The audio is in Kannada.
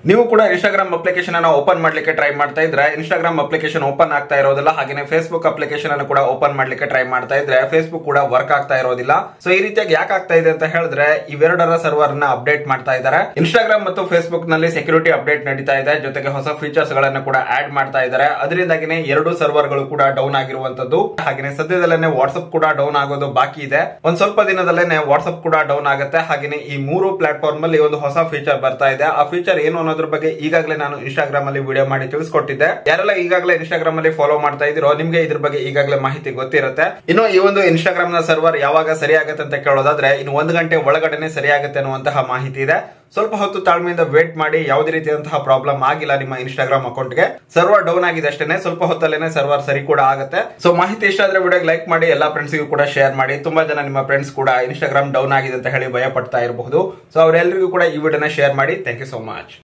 ನೀವು ಕೂಡ ಇನ್ಸ್ಟಾಗ್ರಾಮ್ ಅಪ್ಲಿಕೇಶನ್ ಅನ್ನ ಓಪನ್ ಮಾಡ್ಲಿಕ್ಕೆ ಟ್ರೈ ಮಾಡ್ತಾ ಇದ್ರೆ ಇನ್ಸ್ಟಾಗ್ರಾಮ್ ಅಪ್ಲಿಕೇಶನ್ ಓಪನ್ ಆಗ್ತಾ ಇರೋದಿಲ್ಲ ಹಾಗೆ ಫೇಸ್ಬುಕ್ ಅಪ್ಲಿಕೇಶನ್ ಅನ್ನು ಕೂಡ ಓಪನ್ ಮಾಡ್ಲಿಕ್ಕೆ ಟ್ರೈ ಮಾಡ್ತಾ ಇದ್ರೆ ಫೇಸ್ಬುಕ್ ಕೂಡ ವರ್ಕ್ ಆಗ್ತಾ ಇರೋದಿಲ್ಲ ಸೊ ಈ ರೀತಿಯಾಗಿ ಯಾಕೆ ಆಗ್ತಾ ಇದೆ ಅಂತ ಹೇಳಿದ್ರೆ ಇವೆರಡರ ಸರ್ವರ್ ನ ಅಪ್ಡೇಟ್ ಮಾಡ್ತಾ ಇದ್ದಾರೆ ಇನ್ಸ್ಟಾಗ್ರಾಮ್ ಮತ್ತು ಫೇಸ್ಬುಕ್ ನಲ್ಲಿ ಸೆಕ್ಯೂರಿಟಿ ಅಪ್ಡೇಟ್ ನಡೀತಾ ಇದೆ ಜೊತೆಗೆ ಹೊಸ ಫೀಚರ್ಸ್ ಗಳನ್ನ ಕೂಡ ಆಡ್ ಮಾಡ್ತಾ ಇದ್ದಾರೆ ಅದರಿಂದಾಗಿನೇ ಎರಡು ಸರ್ವರ್ ಗಳು ಕೂಡ ಡೌನ್ ಆಗಿರುವಂತದ್ದು ಹಾಗೆ ಸದ್ಯದಲ್ಲೇ ವಾಟ್ಸ್ಆಪ್ ಕೂಡ ಡೌನ್ ಆಗೋದು ಬಾಕಿ ಇದೆ ಒಂದ್ ಸ್ವಲ್ಪ ದಿನದಲ್ಲೇ ವಾಟ್ಸ್ಆಪ್ ಕೂಡ ಡೌನ್ ಆಗುತ್ತೆ ಹಾಗೆ ಈ ಮೂರು ಪ್ಲಾಟ್ಫಾರ್ಮ್ ಅಲ್ಲಿ ಒಂದು ಹೊಸ ಫೀಚರ್ ಬರ್ತಾ ಇದೆ ಆ ಫೀಚರ್ ಏನು ಅನ್ನೋದ್ರ ಬಗ್ಗೆ ಈಗಾಗಲೇ ನಾನು ಇನ್ಸ್ಟಾಗ್ರಾಮ್ ಅಲ್ಲಿ ವಿಡಿಯೋ ಮಾಡಿ ತಿಳಿಸ್ಕೊಟ್ಟಿದ್ದೆ ಯಾರೆಲ್ಲ ಈಗಾಗಲೇ ಇನ್ಸ್ಟಾಗ್ರಾಮ್ ಅಲ್ಲಿ ಫಾಲೋ ಮಾಡ್ತಾ ಇದ್ದೀರೋ ನಿಮ್ಗೆ ಇದ್ರ ಬಗ್ಗೆ ಈಗಾಗಲೇ ಮಾಹಿತಿ ಗೊತ್ತಿರುತ್ತೆ ಇನ್ನು ಈ ಒಂದು ಇನ್ಸ್ಟಾಗ್ರಾಮ್ ನ ಸರ್ವರ್ ಯಾವಾಗ ಸರಿ ಆಗುತ್ತೆ ಅಂತ ಕೇಳೋದಾದ್ರೆ ಇನ್ನು ಒಂದು ಗಂಟೆ ಒಳಗಡೆನೆ ಸರಿ ಆಗುತ್ತೆ ಅನ್ನುವಂತಹ ಮಾಹಿತಿ ಇದೆ ಸ್ವಲ್ಪ ಹೊತ್ತು ತಾಳ್ಮೆಯಿಂದ ವೇಟ್ ಮಾಡಿ ಯಾವುದೇ ರೀತಿಯಾದಂತಹ ಪ್ರಾಬ್ಲಮ್ ಆಗಿಲ್ಲ ನಿಮ್ಮ ಇನ್ಸ್ಟಾಗ್ರಾಮ್ ಅಕೌಂಟ್ಗೆ ಸರ್ವರ್ ಡೌನ್ ಆಗಿದೆ ಅಷ್ಟೇ ಸ್ವಲ್ಪ ಹೊತ್ತಲ್ಲೇನೆ ಸರ್ವರ್ ಸರಿ ಕೂಡ ಆಗುತ್ತೆ ಸೊ ಮಾಹಿತಿ ಇಷ್ಟ ಆದ್ರೆ ವಿಡಿಯೋಗೆ ಲೈಕ್ ಮಾಡಿ ಎಲ್ಲಾ ಫ್ರೆಂಡ್ಸ್ಗೂ ಕೂಡ ಶೇರ್ ಮಾಡಿ ತುಂಬಾ ಜನ ನಿಮ್ಮ ಫ್ರೆಂಡ್ಸ್ ಕೂಡ ಇನ್ಸ್ಟಾಗ್ರಾಮ್ ಡೌನ್ ಆಗಿದೆ ಅಂತ ಹೇಳಿ ಭಯ ಪಡ್ತಾ ಇರಬಹುದು ಸೊ ಅವರೆಲ್ಲರಿಗೂ ಕೂಡ ಈ ವಿಡಿಯೋನ ಶೇರ್ ಮಾಡಿ ಥ್ಯಾಂಕ್ ಯು ಸೋ ಮಚ್